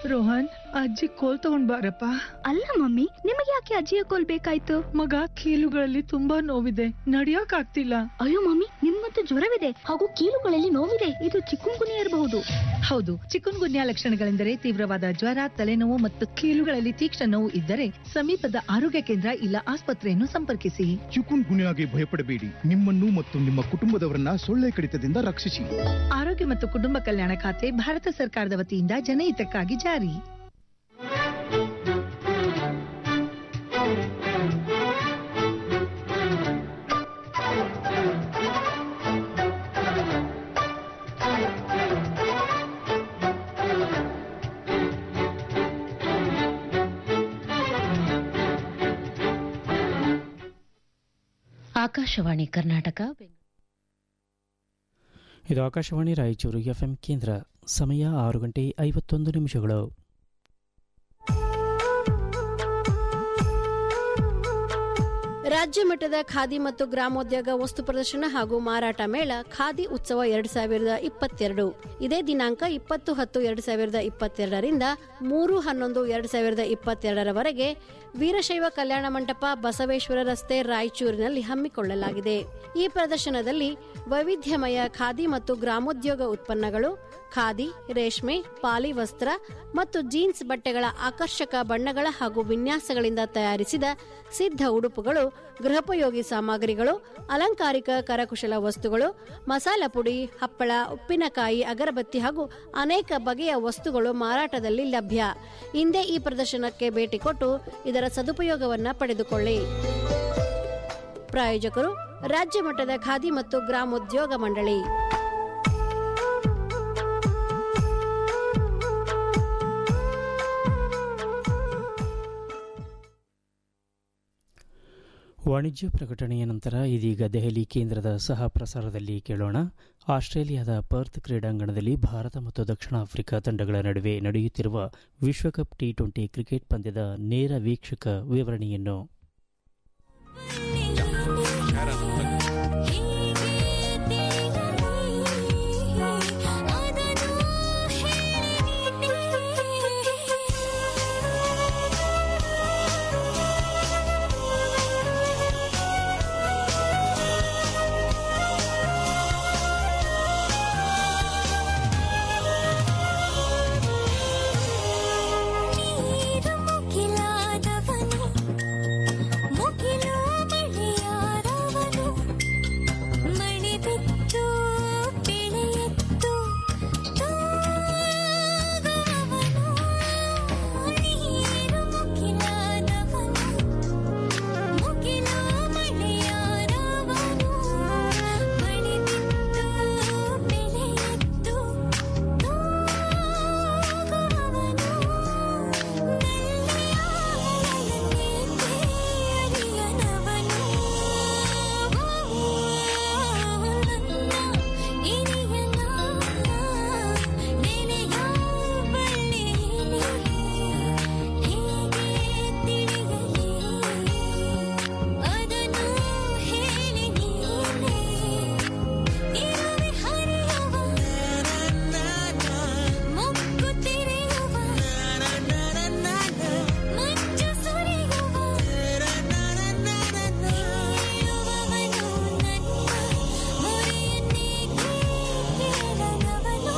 ರೋಹನ್ ಅಜ್ಜಿ ಕೋಲ್ ತಗೊಂಡ್ ಬಾರಪ್ಪ ಅಲ್ಲ ಮಮ್ಮಿ ನಿಮಗೆ ಯಾಕೆ ಅಜ್ಜಿಯ ಕೋಲ್ ಬೇಕಾಯ್ತು ಮಗ ಕೀಲುಗಳಲ್ಲಿ ತುಂಬಾ ನೋವಿದೆ ನಡಿಯಕ್ ಆಗ್ತಿಲ್ಲ ಅಯ್ಯೋ ಮಮ್ಮಿ ನಿಮ್ಮಂತೂ ಜ್ವರವಿದೆ ಹಾಗೂ ಕೀಲುಗಳಲ್ಲಿ ನೋವಿದೆ ಇದು ಚಿಕ್ಕುಂಗುನಿ ಇರಬಹುದು ಹೌದು ಚಿಕನ್ ಗುನ್ಯಾ ಲಕ್ಷಣಗಳೆಂದರೆ ತೀವ್ರವಾದ ಜ್ವರ ತಲೆನೋವು ಮತ್ತು ಕೀಲುಗಳಲ್ಲಿ ತೀಕ್ಷ್ಣ ನೋವು ಇದ್ದರೆ ಸಮೀಪದ ಆರೋಗ್ಯ ಕೇಂದ್ರ ಇಲ್ಲ ಆಸ್ಪತ್ರೆಯನ್ನು ಸಂಪರ್ಕಿಸಿ ಚಿಕುನ್ ಗುನ್ಯಾಗೆ ಭಯಪಡಬೇಡಿ ನಿಮ್ಮನ್ನು ಮತ್ತು ನಿಮ್ಮ ಕುಟುಂಬದವರನ್ನ ಸೊಳ್ಳೆ ಕಡಿತದಿಂದ ರಕ್ಷಿಸಿ ಆರೋಗ್ಯ ಮತ್ತು ಕುಟುಂಬ ಕಲ್ಯಾಣ ಖಾತೆ ಭಾರತ ಸರ್ಕಾರದ ವತಿಯಿಂದ ಜನಹಿತಕ್ಕಾಗಿ ಜಾರಿ ಆಕಾಶವಾಣಿ ಕರ್ನಾಟಕ ಇದು ಆಕಾಶವಾಣಿ ರಾಯಚೂರು ಎಫ್ಎಂ ಕೇಂದ್ರ ಸಮಯ ಆರು ಗಂಟೆ ಐವತ್ತೊಂದು ನಿಮಿಷಗಳು ರಾಜ್ಯ ಮಟ್ಟದ ಖಾದಿ ಮತ್ತು ಗ್ರಾಮೋದ್ಯೋಗ ವಸ್ತು ಪ್ರದರ್ಶನ ಹಾಗೂ ಮಾರಾಟ ಮೇಳ ಖಾದಿ ಉತ್ಸವ ಎರಡ್ ಸಾವಿರದ ಇಪ್ಪತ್ತೆರಡು ಇದೇ ದಿನಾಂಕ ಇಪ್ಪತ್ತು ಹತ್ತು ಎರಡ್ ಸಾವಿರದ ಇಪ್ಪತ್ತೆರಡರಿಂದ ಮೂರು ಹನ್ನೊಂದು ಎರಡ್ ಸಾವಿರದ ಇಪ್ಪತ್ತೆರಡರವರೆಗೆ ವೀರಶೈವ ಕಲ್ಯಾಣ ಮಂಟಪ ಬಸವೇಶ್ವರ ರಸ್ತೆ ರಾಯಚೂರಿನಲ್ಲಿ ಹಮ್ಮಿಕೊಳ್ಳಲಾಗಿದೆ ಈ ಪ್ರದರ್ಶನದಲ್ಲಿ ವೈವಿಧ್ಯಮಯ ಖಾದಿ ಮತ್ತು ಗ್ರಾಮೋದ್ಯೋಗ ಉತ್ಪನ್ನಗಳು ಖಾದಿ ರೇಷ್ಮೆ ಪಾಲಿ ವಸ್ತ್ರ ಮತ್ತು ಜೀನ್ಸ್ ಬಟ್ಟೆಗಳ ಆಕರ್ಷಕ ಬಣ್ಣಗಳ ಹಾಗೂ ವಿನ್ಯಾಸಗಳಿಂದ ತಯಾರಿಸಿದ ಸಿದ್ಧ ಉಡುಪುಗಳು ಗೃಹೋಪಯೋಗಿ ಸಾಮಗ್ರಿಗಳು ಅಲಂಕಾರಿಕ ಕರಕುಶಲ ವಸ್ತುಗಳು ಮಸಾಲ ಪುಡಿ ಹಪ್ಪಳ ಉಪ್ಪಿನಕಾಯಿ ಅಗರಬತ್ತಿ ಹಾಗೂ ಅನೇಕ ಬಗೆಯ ವಸ್ತುಗಳು ಮಾರಾಟದಲ್ಲಿ ಲಭ್ಯ ಹಿಂದೆ ಈ ಪ್ರದರ್ಶನಕ್ಕೆ ಭೇಟಿ ಕೊಟ್ಟು ಇದರ ಸದುಪಯೋಗವನ್ನ ಪಡೆದುಕೊಳ್ಳಿ ಪ್ರಾಯೋಜಕರು ರಾಜ್ಯ ಮಟ್ಟದ ಖಾದಿ ಮತ್ತು ಗ್ರಾಮೋದ್ಯೋಗ ಮಂಡಳಿ ವಾಣಿಜ್ಯ ಪ್ರಕಟಣೆಯ ನಂತರ ಇದೀಗ ದೆಹಲಿ ಕೇಂದ್ರದ ಸಹ ಪ್ರಸಾರದಲ್ಲಿ ಕೇಳೋಣ ಆಸ್ಟ್ರೇಲಿಯಾದ ಪರ್ತ್ ಕ್ರೀಡಾಂಗಣದಲ್ಲಿ ಭಾರತ ಮತ್ತು ದಕ್ಷಿಣ ಆಫ್ರಿಕಾ ತಂಡಗಳ ನಡುವೆ ನಡೆಯುತ್ತಿರುವ ವಿಶ್ವಕಪ್ ಟಿ ಟ್ವೆಂಟಿ ಕ್ರಿಕೆಟ್ ಪಂದ್ಯದ ನೇರ ವೀಕ್ಷಕ ವಿವರಣೆಯನ್ನು ಮುಗಿಲು ಮಳೆಯಾರವನು ಮಣಿಬಿತ್ತು ಬೆಳೆಯತ್ತು ತೂಗುವವನು ನೀರು ಮುಗಿಲಾದವನು ಮುಗಿಲು ಮಳೆಯಾರವನು ಮಣಿಬಿತ್ತು ಬೆಳೆಯತ್ತು ತೂಗುವವನು ಅದನ್ನು ಹೇಳಿ ನೀನೆ ಇರುವೆ ಹರಿಯುವ ಮುಕ್ಕು ತೆರೆಯುವ ಮಂಚು ಸುರಿಯುವ ನೀಯುವವನು ನನ್ನ ಮೊರೆಯನ್ನೇ ಕೇಳದವನು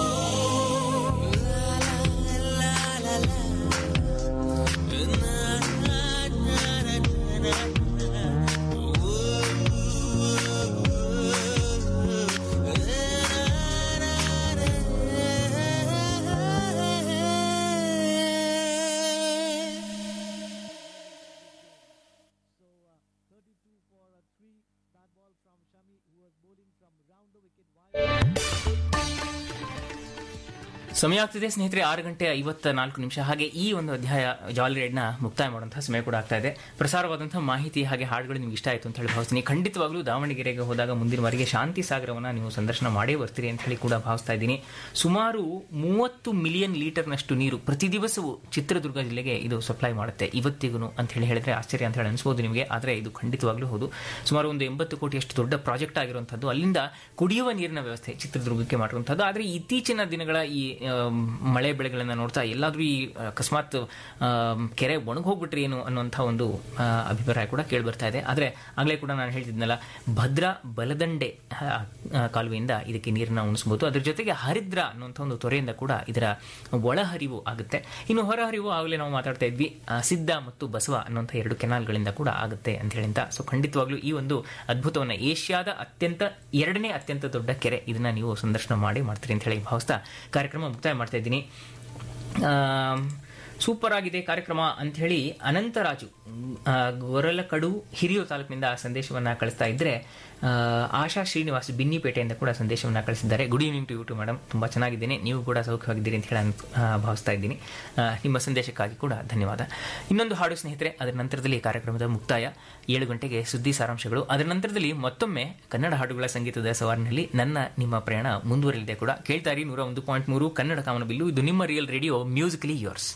ಸಮಯ ಆಗ್ತಿದೆ ಸ್ನೇಹಿತರೆ ಆರು ಗಂಟೆ ಐವತ್ತ ನಾಲ್ಕು ನಿಮಿಷ ಹಾಗೆ ಈ ಒಂದು ಅಧ್ಯಾಯ ಜಾಲಿ ರೈಡ್ನ ಮುಕ್ತಾಯ ಮಾಡುವಂತಹ ಸಮಯ ಕೂಡ ಆಗ್ತಾ ಇದೆ ಪ್ರಸಾರವಾದಂತಹ ಮಾಹಿತಿ ಹಾಗೆ ಹಾಡುಗಳು ನಿಮ್ಗೆ ಇಷ್ಟ ಆಯಿತು ಅಂತ ಹೇಳಿ ಭಾವಿಸ್ತೀನಿ ಖಂಡಿತವಾಗ್ಲೂ ದಾವಣಗೆರೆಗೆ ಹೋದಾಗ ಮುಂದಿನ ಬಾರಿಗೆ ಶಾಂತಿ ಸಾಗರವನ್ನು ನೀವು ಸಂದರ್ಶನ ಮಾಡೇ ಬರ್ತೀರಿ ಅಂತ ಹೇಳಿ ಕೂಡ ಭಾವಿಸ್ತಾ ಇದ್ದೀನಿ ಸುಮಾರು ಮೂವತ್ತು ಮಿಲಿಯನ್ ಲೀಟರ್ನಷ್ಟು ನೀರು ಪ್ರತಿ ದಿವಸವೂ ಚಿತ್ರದುರ್ಗ ಜಿಲ್ಲೆಗೆ ಇದು ಸಪ್ಲೈ ಮಾಡುತ್ತೆ ಇವತ್ತಿಗೂ ಅಂತ ಹೇಳಿ ಹೇಳಿದ್ರೆ ಆಶ್ಚರ್ಯ ಅಂತ ಹೇಳಿ ಅನಿಸ್ಬೋದು ನಿಮಗೆ ಆದರೆ ಇದು ಖಂಡಿತವಾಗ್ಲೂ ಹೌದು ಸುಮಾರು ಒಂದು ಎಂಬತ್ತು ಕೋಟಿಯಷ್ಟು ದೊಡ್ಡ ಪ್ರಾಜೆಕ್ಟ್ ಆಗಿರುವಂಥದ್ದು ಅಲ್ಲಿಂದ ಕುಡಿಯುವ ನೀರಿನ ವ್ಯವಸ್ಥೆ ಚಿತ್ರದುರ್ಗಕ್ಕೆ ಮಾಡಿರುವಂಥದ್ದು ಆದರೆ ಇತ್ತೀಚಿನ ದಿನಗಳ ಈ ಆಮ್, ಮಳೆ ಬೆಳೆಗಳನ್ನ ನೋಡ್ತಾ ಎಲ್ಲಾದ್ರೂ ಈ ಅಕಸ್ಮಾತ್ ಆಮ್, ಕೆರೆ ಒಣಗಿ ಹೋಗ್ಬಿಟ್ರಿ ಏನು ಅನ್ನುವಂಥ ಒಂದು ಆ, ಅಭಿಪ್ರಾಯ ಕೂಡ ಕೇಳಿ ಬರ್ತಾ ಇದೆ ಆದ್ರೆ ಆಗ್ಲೇ ಕೂಡ ನಾನು ಹೇಳ್ತಿದ್ನಲ್ಲ ಭದ್ರಾ ಬಲದಂಡೆ ಆ, ಆ, ಕಾಲುವೆಯಿಂದ ಇದಕ್ಕೆ ನೀರನ್ನ ಉಣಿಸಬಹುದು ಅದ್ರ ಜೊತೆಗೆ ಹರಿದ್ರ ಅನ್ನುವಂಥ ಒಂದು ತೊರೆಯಿಂದ ಕೂಡ ಇದರ ಒಳಹರಿವು ಆಗುತ್ತೆ ಇನ್ನು ಹೊರಹರಿವು ಆಗಲೇ ನಾವು ಮಾತಾಡ್ತಾ ಇದ್ವಿ ಆ, ಸಿದ್ಧ ಮತ್ತು ಬಸವ ಅನ್ನುವಂಥ ಎರಡು ಕೆನಾಲ್ಗಳಿಂದ ಕೂಡ ಆಗುತ್ತೆ ಅಂತ ಹೇಳಿಂತ ಸೊ ಖಂಡಿತವಾಗ್ಲೂ ಈ ಒಂದು ಅದ್ಭುತವನ್ನ ಏಷ್ಯಾದ ಅತ್ಯಂತ ಎರಡನೇ ಅತ್ಯಂತ ದೊಡ್ಡ ಕೆರೆ ಇದನ್ನ ನೀವು ಸಂದರ್ಶನ ಮಾಡಿ ಮಾಡ್ತೀರಿ ಅಂತ ಹೇಳಿ ಭಾವಿಸ್ತಾ ಕಾರ್ಯಕ್ರಮ ಮುಕ್ತಾಯ ಮಾಡ್ತಾ ಇದ್ದೀನಿ ಆಮ್, ಸೂಪರ್ ಆಗಿದೆ ಕಾರ್ಯಕ್ರಮ ಅಂತ ಹೇಳಿ ಅನಂತರಾಜು ಆ, ಗೊರಲಕಡು ಹಿರಿಯೂರು ತಾಲೂಕಿನಿಂದ ಸಂದೇಶವನ್ನ ಕಳಿಸ್ತಾ ಇದ್ರೆ ಆ, ಆಶಾ ಶ್ರೀನಿವಾಸ್ ಬಿನ್ನಿಪೇಟೆಯಿಂದ ಕೂಡ ಸಂದೇಶವನ್ನ ಕಳಿಸಿದ್ದಾರೆ good evening to you too madam ತುಂಬಾ ಚೆನ್ನಾಗಿದ್ದೀನಿ ನೀವು ಕೂಡ ಸೌಖ್ಯವಾಗಿದ್ದೀರಿ ಅಂತ ಹೇಳಿ ನಾನು ಆ, ಭಾವಿಸ್ತಾ ಇದ್ದೀನಿ ಆ, ನಿಮ್ಮ ಸಂದೇಶಕ್ಕಾಗಿ ಕೂಡ ಧನ್ಯವಾದ ಇನ್ನೊಂದು ಹಾಡು ಸ್ನೇಹಿತರೆ ಅದರ ನಂತರದಲ್ಲಿ ಕಾರ್ಯಕ್ರಮದ ಮುಕ್ತಾಯ ಏಳು ಗಂಟೆಗೆ ಸುದ್ದಿ ಸಾರಾಂಶಗಳು ಅದರ ನಂತರದಲ್ಲಿ ಮತ್ತೊಮ್ಮೆ ಕನ್ನಡ ಹಾಡುಗಳ ಸಂಗೀತದ ಸವಾರಿನಲ್ಲಿ ನನ್ನ ನಿಮ್ಮ ಪ್ರಯಾಣ ಮುಂದುವರಿಲಿದೆ ಕೂಡ ಕೇಳ್ತಾ ಇರಿ ನೂರ ಒಂದು ಪಾಯಿಂಟ್ ಮೂರು ಕನ್ನಡ ಕಾಮನಬಿಲ್ಲು ಇದು ನಿಮ್ಮ ರಿಯಲ್ ರೇಡಿಯೋ ಮ್ಯೂಸಿಕಲಿ ಯೋರ್ಸ್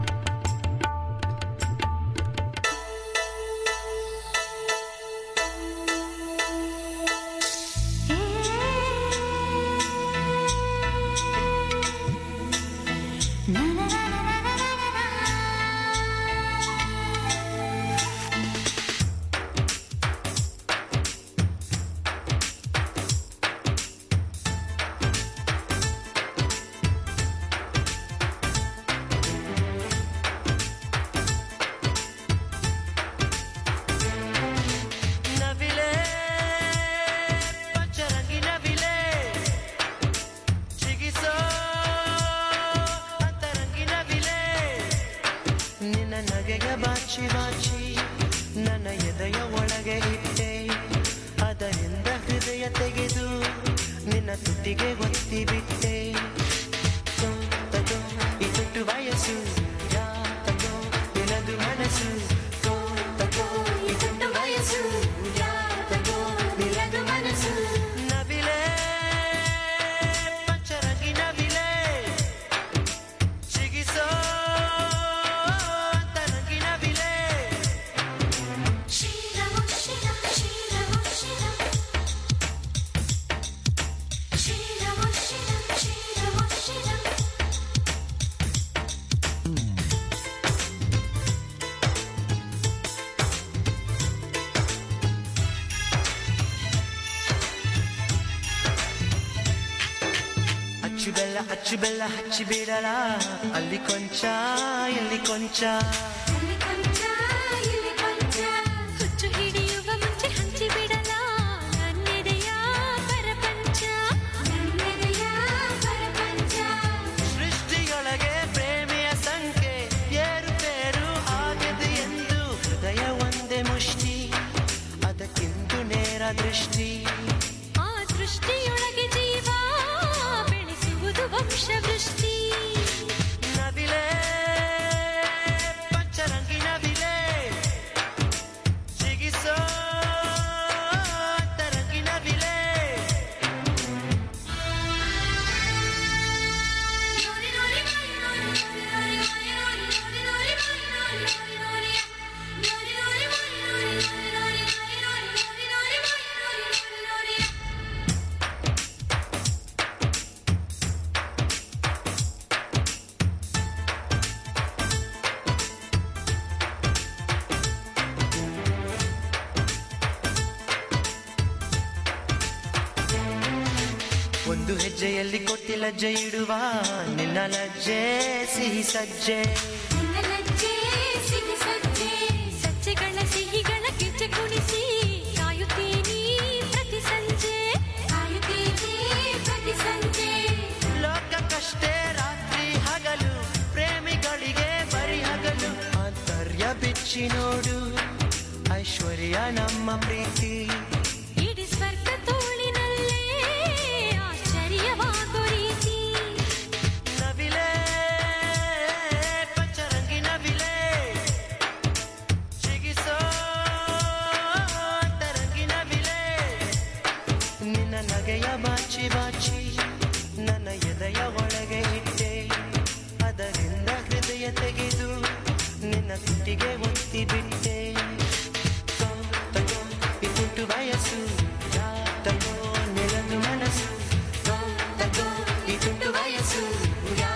ನವಿಲೆ ಪಂಚರಂಗಿ ನವಿಲೆ ಚಿಗಿಸೋ ಅಂತರಂಗಿ ನವಿಲೆ ನಿನ್ನ ನಗೆಯ ಬಾಚಿ ಬಾಚಿ ನನ್ನ ಎದೆಯ ಒಳಗೆ ಇಟ್ಟೆ ಅದರಿಂದ ಹೃದಯ ತೆಗೆದು ನಿನ್ನ ತುಟಿಗೆ ಒತ್ತಿ ಬಿಟ್ಟೆ ತೋ, ತಗೋ, ಈ ತುಟ್ಟು ವಯಸ್ಸು ಯಾ, ತಗೋ, ನಿನದು ಮನಸ್ಸು ತೋ, ತಗೋ, ಈ ತುಟ್ಟು ವಯಸ್ಸು ಯಾ, ತಗೋ, ನಿನದು ಮನಸ್ಸು ನವಿಲೆ ಪಂಚರಂಗಿ ನವಿಲೆ ಚಿಗಿಸೋ ಅಂತರಂಗಿ ನವಿಲೆ ಅಚ್ಚು ಬೆಲ್ಲ ಅಚ್ಚು ಬೆಲ್ಲ ಹಚ್ಚಿ ಬಿಡಲ ಅಲ್ಲಿ ಕೊಂಚ ಇಲ್ಲಿ ಕೊಂಚ ಹುಚ್ಚು ಹಿಡಿಯುವ ಮುಂಚೆ ಹಂಚಿ ಬಿಡಲ ನನ್ನೆದೆಯ ಪರಪಂಚ ನನ್ನೆದೆಯ ಪರಪಂಚ ಸೃಷ್ಟಿಯೊಳಗೆ ಪ್ರೇಮಿಯ ಸಂಖ್ಯೆ ಏರುಪೇರು ಆಗದು ಎಂದು ಹೃದಯ ಒಂದೇ ಮುಷ್ಟಿ ಅದಕ್ಕಿಂದು ನೇರ ದೃಷ್ಟಿ ಆ ದೃಷ್ಟಿಯೊಳಗೆ ಜೀವ ಬೆಳೆಸುವುದು ವಂಶವೃಷ್ಟಿ ನವಿಲೆ ಪಂಚರಂಗಿ ನವಿಲೆ ಜಿಗಿಸೋ ಅಂತರಂಗಿ ನವಿಲೆ ಒಂದು ಹೆಜ್ಜೆಯಲ್ಲಿ ಕೊಟ್ಟಿ ಲಜ್ಜೆ ಇಡುವ ನಿನ್ನ ಲಜ್ಜೆ ಸಿಹಿ ಸಜ್ಜೆ ಲಜ್ಜೆ ಸಿಹಿ ಸಜ್ಜೆ ಸಜ್ಜೆಗಳ ಸಿಹಿಗಳ ಕಿಚ್ಚೆ ಕುಣಿಸಿ ಕಾಯುತ್ತೀನಿ ಪ್ರತಿ ಸಂಜೆ ಕಾಯುತ್ತೀನಿ ಪ್ರತಿ ಸಂಜೆ ಲೋಕಕ್ಕಷ್ಟೇ ರಾತ್ರಿ ಹಗಲು ಪ್ರೇಮಿಗಳಿಗೆ ಬರಿ ಹಗಲು ಆಂತರ್ಯ ಬಿಚ್ಚಿ ನೋಡು ಐಶ್ವರ್ಯ ನಮ್ಮ ಪ್ರೀತಿ ಇಡೀ ಸ್ವರ್ಗ ತೋಳಿನಲ್ಲೇ ಆಶ್ಚರ್ಯವಾಗೋ ರೀತಿ ನವಿಲೆ ಪಂಚರಂಗಿ ನವಿಲೆ ಚಿಗಿಸೋ ಅಂತರಂಗಿ ನವಿಲೆ ನಿನ್ನ ನಗೆಯ ಬಾಚಿ ಬಾಚಿ ನನ್ನ ಎದೆಯ ಒಳಗೆ ಇಟ್ಟೆ ಅದರಿಂದ ಹೃದಯ ತೆಗೆದು ನಿನ್ನ ತುಟಿಗೆ ಒತ್ತಿ ಬಿಟ್ಟೆ ತೋ, ತಗೋ, ಈ ತುಟ್ಟು ವಯಸ್ಸು ಯಾ, ತಗೋ, ನಿನದು ಮನಸ್ಸು ತೋ, ತಗೋ, ಈ ತುಟ್ಟು ವಯಸ್ಸು ಯಾ,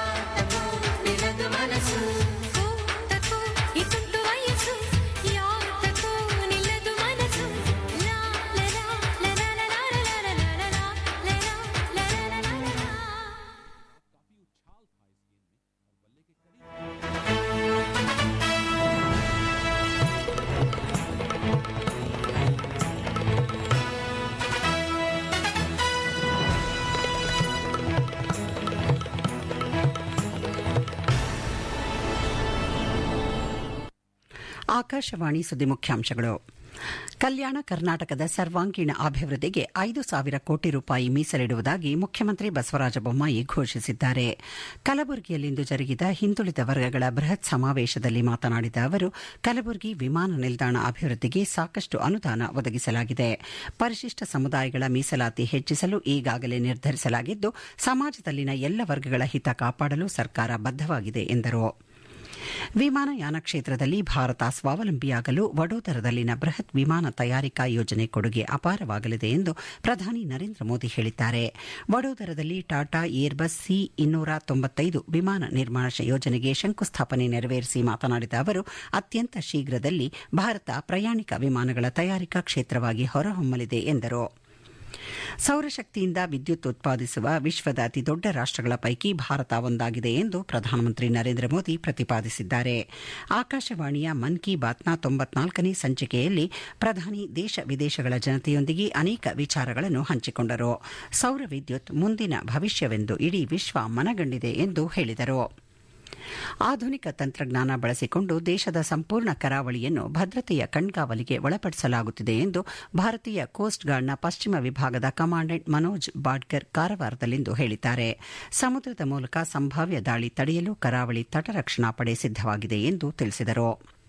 ಆಕಾಶವಾಣಿ ಸುದ್ದಿ ಮುಖ್ಯಾಂಶಗಳು ಕಲ್ಯಾಣ ಕರ್ನಾಟಕದ ಸರ್ವಾಂಗೀಣ ಅಭಿವೃದ್ಧಿಗೆ ಐದು ಸಾವಿರ ಕೋಟಿ ರೂಪಾಯಿ ಮೀಸಲಿಡುವುದಾಗಿ ಮುಖ್ಯಮಂತ್ರಿ ಬಸವರಾಜ ಬೊಮ್ಮಾಯಿ ಘೋಷಿಸಿದ್ದಾರೆ ಕಲಬುರಗಿಯಲ್ಲಿಂದು ಜರುಗಿದ ಹಿಂದುಳಿದ ವರ್ಗಗಳ ಬೃಹತ್ ಸಮಾವೇಶದಲ್ಲಿ ಮಾತನಾಡಿದ ಅವರು ಕಲಬುರಗಿ ವಿಮಾನ ನಿಲ್ದಾಣ ಅಭಿವೃದ್ಧಿಗೆ ಸಾಕಷ್ಟು ಅನುದಾನ ಒದಗಿಸಲಾಗಿದೆ ಪರಿಶಿಷ್ಟ ಸಮುದಾಯಗಳ ಮೀಸಲಾತಿ ಹೆಚ್ಚಿಸಲು ಈಗಾಗಲೇ ನಿರ್ಧರಿಸಲಾಗಿದ್ದು ಸಮಾಜದಲ್ಲಿನ ಎಲ್ಲ ವರ್ಗಗಳ ಹಿತ ಕಾಪಾಡಲು ಸರ್ಕಾರ ಬದ್ದವಾಗಿದೆ ಎಂದರು ವಿಮಾನಯಾನ ಕ್ಷೇತ್ರದಲ್ಲಿ ಭಾರತ ಸ್ವಾವಲಂಬಿಯಾಗಲು ವಡೋದರದಲ್ಲಿನ ಬೃಹತ್ ವಿಮಾನ ತಯಾರಿಕಾ ಯೋಜನೆ ಕೊಡುಗೆ ಅಪಾರವಾಗಲಿದೆ ಎಂದು ಪ್ರಧಾನಿ ನರೇಂದ್ರ ಮೋದಿ ಹೇಳಿದ್ದಾರೆ ವಡೋದರದಲ್ಲಿ ಟಾಟಾ ಏರ್ಬಸ್ ಸಿ ಇನ್ನೂರ ತೊಂಬತ್ತೈದು ವಿಮಾನ ನಿರ್ಮಾಣ ಯೋಜನೆಗೆ ಶಂಕುಸ್ಥಾಪನೆ ನೆರವೇರಿಸಿ ಮಾತನಾಡಿದ ಅವರು ಅತ್ಯಂತ ಶೀಘ್ರದಲ್ಲಿ ಭಾರತ ಪ್ರಯಾಣಿಕ ವಿಮಾನಗಳ ತಯಾರಿಕಾ ಕ್ಷೇತ್ರವಾಗಿ ಹೊರಹೊಮ್ಮಲಿದೆ ಎಂದರು ಸೌರಶಕ್ತಿಯಿಂದ ವಿದ್ಯುತ್ ಉತ್ಪಾದಿಸುವ ವಿಶ್ವದ ಅತಿದೊಡ್ಡ ರಾಷ್ಟಗಳ ಪೈಕಿ ಭಾರತ ಒಂದಾಗಿದೆ ಎಂದು ಪ್ರಧಾನಮಂತ್ರಿ ನರೇಂದ್ರ ಮೋದಿ ಪ್ರತಿಪಾದಿಸಿದ್ದಾರೆ ಆಕಾಶವಾಣಿಯ ಮನ್ ಕಿ ಬಾತ್ನ ತೊಂಬತ್ನಾಲ್ಕನೇ ಸಂಚಿಕೆಯಲ್ಲಿ ಪ್ರಧಾನಿ ದೇಶ ವಿದೇಶಗಳ ಜನತೆಯೊಂದಿಗೆ ಅನೇಕ ವಿಚಾರಗಳನ್ನು ಹಂಚಿಕೊಂಡರು ಸೌರ ವಿದ್ಯುತ್ ಮುಂದಿನ ಭವಿಷ್ಯವೆಂದು ಇಡೀ ವಿಶ್ವ ಮನಗಂಡಿದೆ ಎಂದು ಹೇಳಿದರು ಆಧುನಿಕ ತಂತ್ರಜ್ಞಾನ ಬಳಸಿಕೊಂಡು ದೇಶದ ಸಂಪೂರ್ಣ ಕರಾವಳಿಯನ್ನು ಭದ್ರತೆಯ ಕಣ್ಗಾವಲಿಗೆ ಒಳಪಡಿಸಲಾಗುತ್ತಿದೆ ಎಂದು ಭಾರತೀಯ ಕೋಸ್ಟ್ ಗಾರ್ಡ್ನ ಪಶ್ಚಿಮ ವಿಭಾಗದ ಕಮಾಂಡೆಂಟ್ ಮನೋಜ್ ಬಾಡ್ಕರ್ ಕಾರವಾರದಲ್ಲಿಂದು ಹೇಳಿದ್ದಾರೆ ಸಮುದ್ರದ ಮೂಲಕ ಸಂಭಾವ್ಯ ದಾಳಿ ತಡೆಯಲು ಕರಾವಳಿ ತಟರಕ್ಷಣಾ ಪಡೆ ಸಿದ್ದವಾಗಿದೆ ಎಂದು ತಿಳಿಸಿದರು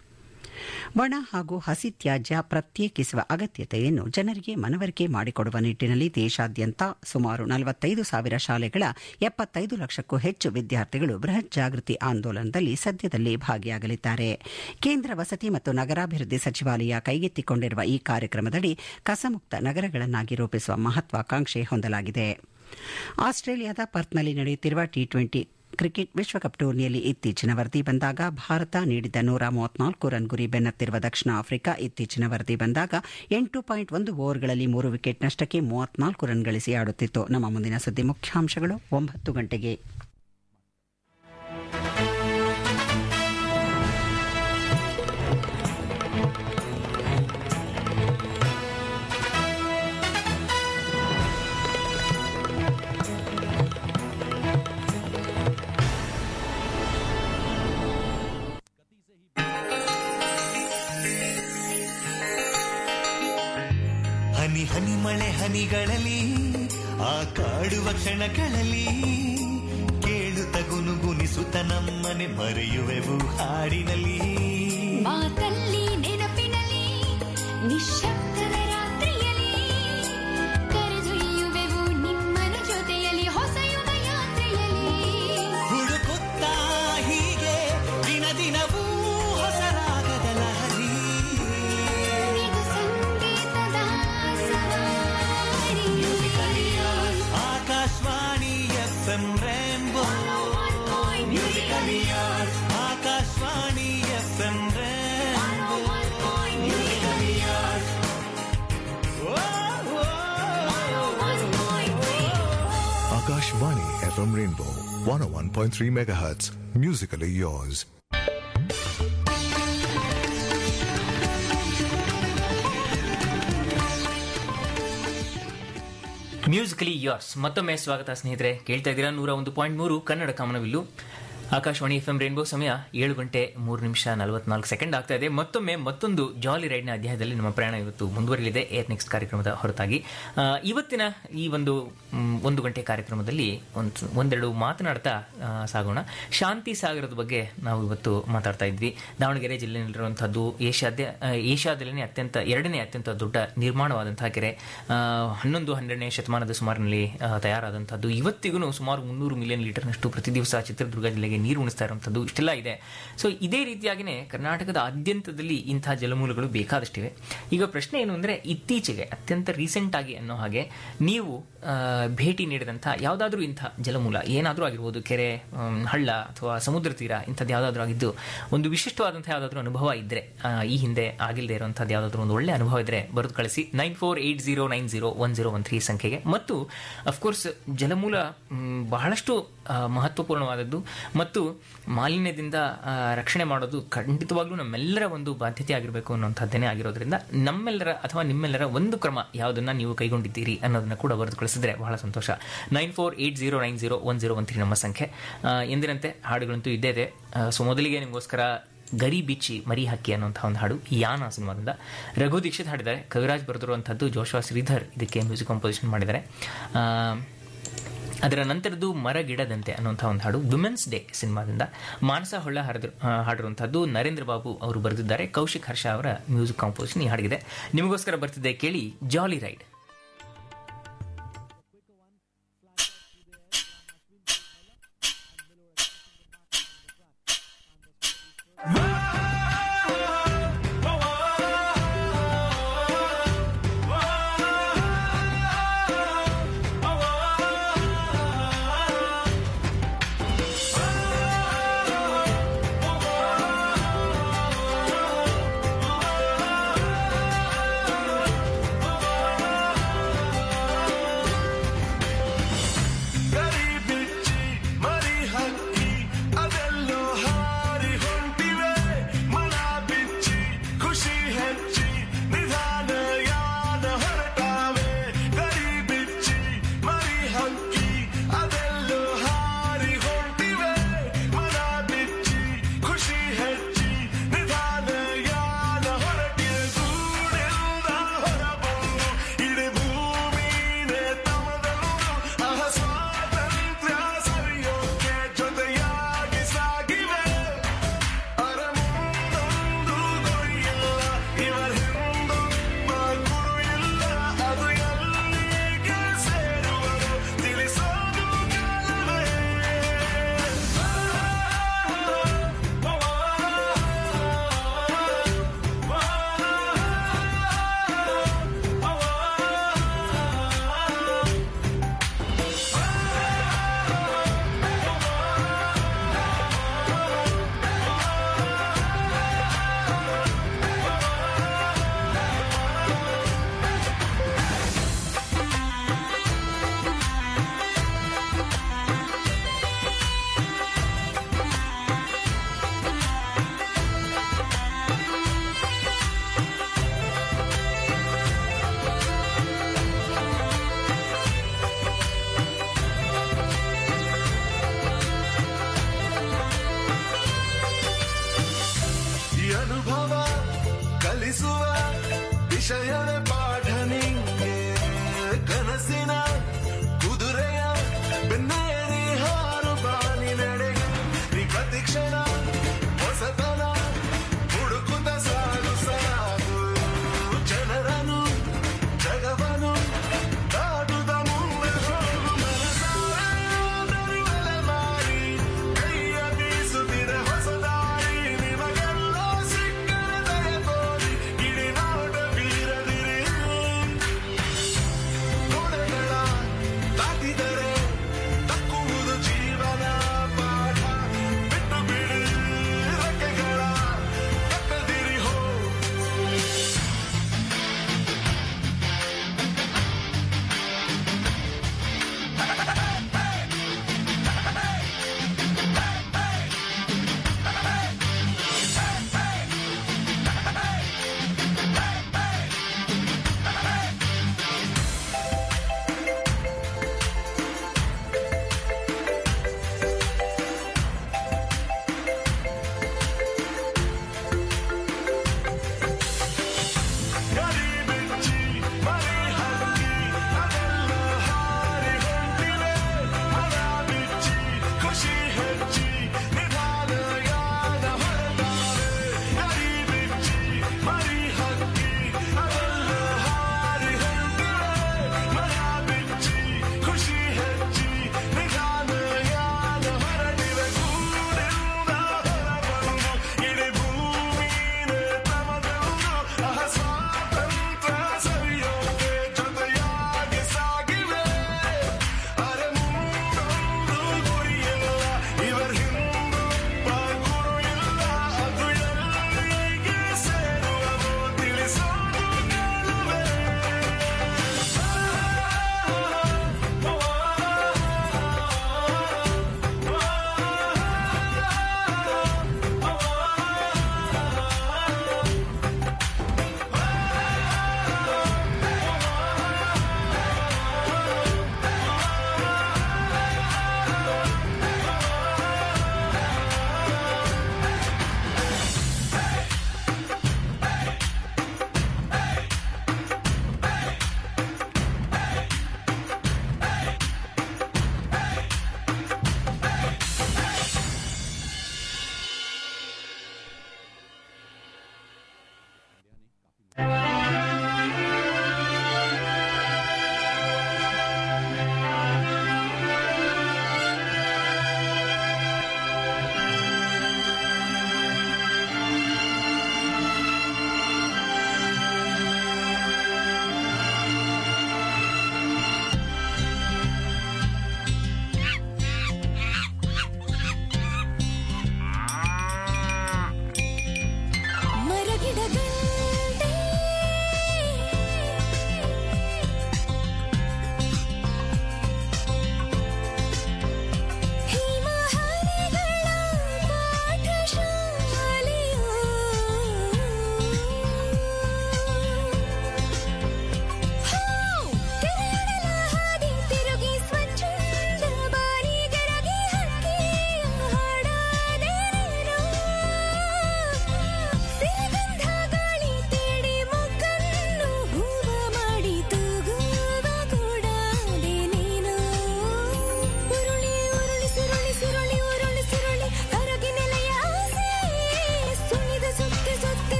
ಒಣ ಹಾಗೂ ಹಸಿ ತ್ಯಾಜ್ಯ ಪ್ರತ್ಯೇಕಿಸುವ ಅಗತ್ಯತೆಯನ್ನು ಜನರಿಗೆ ಮನವರಿಕೆ ಮಾಡಿಕೊಡುವ ನಿಟ್ಟಿನಲ್ಲಿ ದೇಶಾದ್ಯಂತ ಸುಮಾರು ನಲವತ್ತೈದು ಸಾವಿರ ಶಾಲೆಗಳ ಎಪ್ಪತ್ತೈದು ಲಕ್ಷಕ್ಕೂ ಹೆಚ್ಚು ವಿದ್ಯಾರ್ಥಿಗಳು ಬೃಹತ್ ಜಾಗೃತಿ ಆಂದೋಲನದಲ್ಲಿ ಸದ್ಯದಲ್ಲೇ ಭಾಗಿಯಾಗಲಿದ್ದಾರೆ ಕೇಂದ್ರ ವಸತಿ ಮತ್ತು ನಗರಾಭಿವೃದ್ಧಿ ಸಚಿವಾಲಯ ಕೈಗೆತ್ತಿಕೊಂಡಿರುವ ಈ ಕಾರ್ಯಕ್ರಮದಡಿ ಕಸಮುಕ್ತ ನಗರಗಳನ್ನಾಗಿ ರೂಪಿಸುವ ಮಹತ್ವಾಕಾಂಕ್ಷೆ ಹೊಂದಲಾಗಿದೆ ಆಸ್ಟ್ರೇಲಿಯಾದ ಪರ್ತ್ನಲ್ಲಿ ನಡೆಯುತ್ತಿರುವ ಟಿ ಟ್ವೆಂಟಿ ಕ್ರಿಕೆಟ್ ವಿಶ್ವಕಪ್ ಟೂರ್ನಿಯಲ್ಲಿ ಇತ್ತೀಚಿನ ವರದಿ ಬಂದಾಗ ಭಾರತ ನೀಡಿದ ನೂರ ಮೂವತ್ನಾಲ್ಕು ರನ್ ಗುರಿ ಬೆನ್ನತ್ತಿರುವ ದಕ್ಷಿಣ ಆಫ್ರಿಕಾ ಇತ್ತೀಚಿನ ವರದಿ ಬಂದಾಗ ಎಂಟು ಪಾಯಿಂಟ್ ಒಂದು ಓವರ್ಗಳಲ್ಲಿ ಮೂರು ವಿಕೆಟ್ ನಷ್ಟಕ್ಕೆ ಮೂವತ್ನಾಲ್ಕು ರನ್ ಗಳಿಸಿ ಆಡುತ್ತಿತ್ತು ನಮ್ಮ ಮುಂದಿನ ಸುದ್ದಿ ಮುಖ್ಯಾಂಶಗಳು ಒಂಬತ್ತು ಗಂಟೆಗೆ ಹನಿ ಹನಿ ಮಳೆ ಹನಿಗಳಲ್ಲಿ ಆ ಕಾಡುವ ಕ್ಷಣಗಳಲ್ಲಿ ಕೇಳುತ್ತ ಗುನುಗುನಿಸುತ್ತ ನಮ್ಮನೆ ಮರೆಯುವೆವು ಹಾಡಿನಲ್ಲಿ ಮಾತಲ್ಲಿ ನೆನಪಿನಲ್ಲಿ ನಿಶ್ಶಬ್ದದ ರಾತ್ರಿಯಲ್ಲಿ ಕರೆದೊಯ್ಯುವೆವು ನಿಮ್ಮನ ಜೊತೆಯಲ್ಲಿ ಹೊಸಯುಗ ಯಾತ್ರೆಯಲ್ಲಿ ಹುಡುಕುತ್ತಾ ಹೀಗೆ ದಿನ ದಿನವೂ ಹೊಸರಾಗದ ಲಹರಿ ಇದು ಸಂಗೀತದ ಸವಾರಿ Akashvani F M Rainbow Akashvani F M Rainbow Akashvani FM Rainbow 101.3 MHz. Musically yours. Musically yours ಮತ್ತೊಮ್ಮೆ ಸ್ವಾಗತ ಸ್ನೇಹಿತರೆ ಕೇಳ್ತಾ ಇದ್ದೀರಾ ನೂರ ಒಂದು ಪಾಯಿಂಟ್ ಮೂರು ಕನ್ನಡ ಕಾಮನವಿಲ್ಲು ಆಕಾಶವಾಣಿ ಎಫ್ ಎಂ ರೇನ್ಬೋ ಸಮಯ ಏಳು ಗಂಟೆ ಮೂರು ನಿಮಿಷ ನಲವತ್ನಾಲ್ಕು ಸೆಕೆಂಡ್ ಆಗ್ತಾ ಇದೆ ಮತ್ತೊಮ್ಮೆ ಮತ್ತೊಂದು ಜಾಲಿ ರೈಡ್ನ ಅಧ್ಯಾಯದಲ್ಲಿ ನಮ್ಮ ಪ್ರಯಾಣ ಇವತ್ತು ಮುಂದುವರಿಯಲಿದೆ ಏರ್ ನೆಕ್ಸ್ಟ್ ಕಾರ್ಯಕ್ರಮದ ಹೊರತಾಗಿ ಆ, ಇವತ್ತಿನ ಈ ಒಂದು ಮ್, ಒಂದು ಗಂಟೆ ಕಾರ್ಯಕ್ರಮದಲ್ಲಿ ಒಂದು ಒಂದೆರಡು ಮಾತನಾಡ್ತಾ ಆ, ಸಾಗೋಣ ಶಾಂತಿ ಸಾಗರದ ಬಗ್ಗೆ ನಾವು ಇವತ್ತು ಮಾತಾಡ್ತಾ ಇದ್ವಿ ದಾವಣಗೆರೆ ಜಿಲ್ಲೆಯಲ್ಲಿರುವಂತಹದ್ದು ಏಷ್ಯಾದ್ಯ ಆ, ಏಷ್ಯಾದಲ್ಲಿನೇ ಅತ್ಯಂತ ಎರಡನೇ ಅತ್ಯಂತ ದೊಡ್ಡ ನಿರ್ಮಾಣವಾದಂತಹ ಕೆರೆ ಆ, ಹನ್ನೊಂದು ಹನ್ನೆರಡನೇ ಶತಮಾನದ ಸುಮಾರಿನಲ್ಲಿ ಆ, ತಯಾರಾದಂತಹದ್ದು ಇವತ್ತಿಗೂ ಸುಮಾರು ಮುನ್ನೂರು ಮಿಲಿಯನ್ ಲೀಟರ್ನಷ್ಟು ಪ್ರತಿ ದಿವಸ ಚಿತ್ರದುರ್ಗ ಜಿಲ್ಲೆಗೆ ನೀರು ಉಣಿಸ್ತಾ ಇರುವಂಥದ್ದು ಇಷ್ಟೆಲ್ಲ ಇದೆ ಸೊ ಇದೇ ರೀತಿಯಾಗಿನೇ ಕರ್ನಾಟಕದ ಆದ್ಯಂತದಲ್ಲಿ ಇಂತಹ ಜಲಮೂಲಗಳು ಬೇಕಾದಷ್ಟಿವೆ ಈಗ ಪ್ರಶ್ನೆ ಏನು ಅಂದರೆ ಇತ್ತೀಚೆಗೆ ಅತ್ಯಂತ ರೀಸೆಂಟ್ ಆಗಿ ಅನ್ನೋ ಹಾಗೆ ನೀವು ಆ, ಭೇಟಿ ನೀಡಿದಂಥ ಯಾವುದಾದ್ರೂ ಇಂಥ ಜಲಮೂಲ ಏನಾದರೂ ಆಗಿರ್ಬೋದು ಕೆರೆ ಆಮ್, ಹಳ್ಳ ಅಥವಾ ಸಮುದ್ರ ತೀರ ಇಂಥದ್ದು ಯಾವುದಾದ್ರೂ ಆಗಿದ್ದು ಒಂದು ವಿಶಿಷ್ಟವಾದಂಥ ಯಾವುದಾದ್ರೂ ಅನುಭವ ಇದ್ದರೆ ಆ, ಈ ಹಿಂದೆ ಆಗಿಲ್ಲದೆ ಇರುವಂಥದ್ದು ಯಾವುದಾದ್ರೂ ಒಂದು ಒಳ್ಳೆ ಅನುಭವ ಇದ್ದರೆ ಬರೆದು ಕಳಿಸಿ nine four eight zero nine zero one zero one three ಸಂಖ್ಯೆಗೆ ಮತ್ತು ಅಫ್ಕೋರ್ಸ್ ಜಲಮೂಲ ಮ್, ಬಹಳಷ್ಟು ಆ, ಮಹತ್ವಪೂರ್ಣವಾದದ್ದು ಮತ್ತು ಮಾಲಿನ್ಯದಿಂದ ಆ, ರಕ್ಷಣೆ ಮಾಡೋದು ಖಂಡಿತವಾಗ್ಲೂ ನಮ್ಮೆಲ್ಲರ ಒಂದು ಬಾಧ್ಯತೆ ಆಗಿರಬೇಕು ಅನ್ನೋಂಥದ್ದೇನೆ ಆಗಿರೋದ್ರಿಂದ ನಮ್ಮೆಲ್ಲರ ಅಥವಾ ನಿಮ್ಮೆಲ್ಲರ ಒಂದು ಕ್ರಮ ಯಾವುದನ್ನ ನೀವು ಕೈಗೊಂಡಿದ್ದೀರಿ ಅನ್ನೋದನ್ನ ಕೂಡ ಬರೆದು ಕಳಿಸಿದ್ರೆ ಬಹಳ ಸಂತೋಷ nine four eight zero nine zero one zero one three ನಮ್ಮ ಸಂಖ್ಯೆ ಆ, ಎಂದಿನಂತೆ ಹಾಡುಗಳಂತೂ ಇದ್ದೇ ಇದೆ ಸೊ ಮೊದಲಿಗೆ ನಿಮಗೋಸ್ಕರ ಗರಿ ಬಿಚ್ಚಿ ಮರಿ ಹಕ್ಕಿ ಅನ್ನುವಂಥ ಒಂದು ಹಾಡು ಯಾನ ಸಿನಿಮಾದಿಂದ ರಘು ದೀಕ್ಷಿತ್ ಹಾಡಿದ್ದಾರೆ ಕವಿರಾಜ್ ಬರೆದಿರುವಂಥದ್ದು ಜೋಶ್ವಾ ಶ್ರೀಧರ್ ಇದಕ್ಕೆ ಮ್ಯೂಸಿಕ್ ಕಂಪೋಸಿಷನ್ ಮಾಡಿದ್ದಾರೆ ಆ, ಅದರ ನಂತರದ್ದು ಮರ ಗಿಡದಂತೆ ಅನ್ನುವಂಥ ಒಂದು ಹಾಡು ವುಮೆನ್ಸ್ ಡೇ ಸಿನಿಮಾದಿಂದ ಮಾನಸ ಹೊಳ್ಳ ಹರಿದ್ರು ಆ, ಹಾಡಿರುವಂಥದ್ದು ನರೇಂದ್ರ ಬಾಬು ಅವರು ಬರೆದಿದ್ದಾರೆ ಕೌಶಿಕ್ ಹರ್ಷ ಅವರ ಮ್ಯೂಸಿಕ್ ಕಾಂಪೋಸಿಷನ್ ಈ ಹಾಡಿಗಿದೆ ನಿಮಗೋಸ್ಕರ ಬರ್ತಿದ್ದೆ ಕೇಳಿ ಜಾಲಿ ರೈಡ್ ಗರಿ ಬಿಚ್ಚಿ ಮರಿ ಹಕ್ಕಿ ಅದೆಲ್ಲೋ ಹಾರಿ ಹೊಂಟಿವೆ ಮನ ಬಿಚ್ಚಿ ಖುಷಿ ಹೆಚ್ಚಿ ನಿಧಾನ ಯಾನ ಹೊರಟಾವೆ ಗರಿ ಬಿಚ್ಚಿ ಮರಿ ಹಕ್ಕಿ ಅದೆಲ್ಲೋ ಹಾರಿ ಹೊಂಟಿವೆ ಮನ ಬಿಚ್ಚಿ ಖುಷಿ ಹೆಚ್ಚಿ ನಿಧಾನ ಯಾನ ಹೊರಟಿವೆ ಗೂಡಿಂದ ಹೊರಬಂದು ಇಡೀ ಭೂಮಿನೇ ತಮದಲು ಆಹ ಸ್ವಾತಂತ್ರ್ಯ ಸರಿಯೋಕೆ ಜೊತೆಯಾಗಿ ಸಾಗಿವೆ ಅರ ಮುಂದೊಂದು ಗುರಿಯಿಲ್ಲ ಇವರ ಹಿಂದೊಬ್ಬ ಗುರು ಇಲ್ಲ ಅದು ಎಲ್ಲಿಗೆ ಸೇರುವರು ತಿಳಿಸೋದು ಕಾಲವೇ ಈ ಅನುಭವ ಕಲಿಸುವ ವಿಷಯದ ಪಾಠ ನಿಂಗೆ ಕನಸಿನ ಕುದುರೆಯ ಬೆನ್ನೇರಿ ಹಾರು ಬಾನಿ ನಡೆಗೆ ನೀ ಪ್ರತಿ ಕ್ಷಣ ಹೊಸತನ ಹುಡುಕುತ್ತ ಸಾಗು ಸಾಗು ಜನರನು ಜಗವನು ದಾಟುದ ಮುಂದೆ ಹೋಗು ಮನಸಾರೆ ಮಾರಿ ಕೈಯ ಬೀಸುತ್ತಿದೆ ಹೊಸ ದಾರಿ ನಿಮಗೆಲ್ಲ ಸಿಕ್ಕರೆ ದಯ ತೋರಿ ಇಡೀ ನಾಡ ಬೀರದಿರಿ ಗೋಡೆಗಳ ದಾಟಿದರೆ ತಕ್ಕುವುದು ಜೀವನ ಪಾಠ ಬಿಟ್ಟು ಬಿಡಿ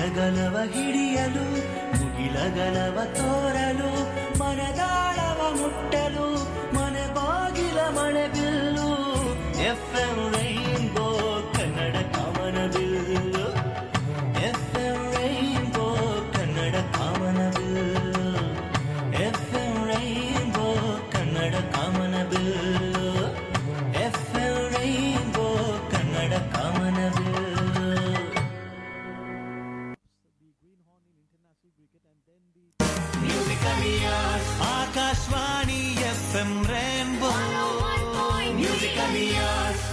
ಮಳೆಯಗಲವ ಹಿಡಿಯಲು ಮುಗಿಲಗಲವ ತೋರಲು ಮನದಾಳವ ಮುಟ್ಟಲು ಮನೆ ಬಾಗಿಲ ಮಳೆ ಬಿಲ್ಲು ಎಫ್ ಎಂ ರೈನ್ಬೋ ಕನ್ನಡ ಕಾಮನ ಬಿಲ್ಲು ಎಫ್ ಎಂ ರೈನ್ಬೋ ಕನ್ನಡ ಕಾಮನ ಬಿಲ್ಲು ಎಫ್ ಎಂ ರೈನ್ಬೋ ಕನ್ನಡ ಕಾಮನ ಬಿಲ್ಲು ಎಫ್ ಎಂ ರೈನ್ಬೋ ಕನ್ನಡ ಕಾಮನ ಬಿಲ್ಲು Akashvani F M Rainbow music alias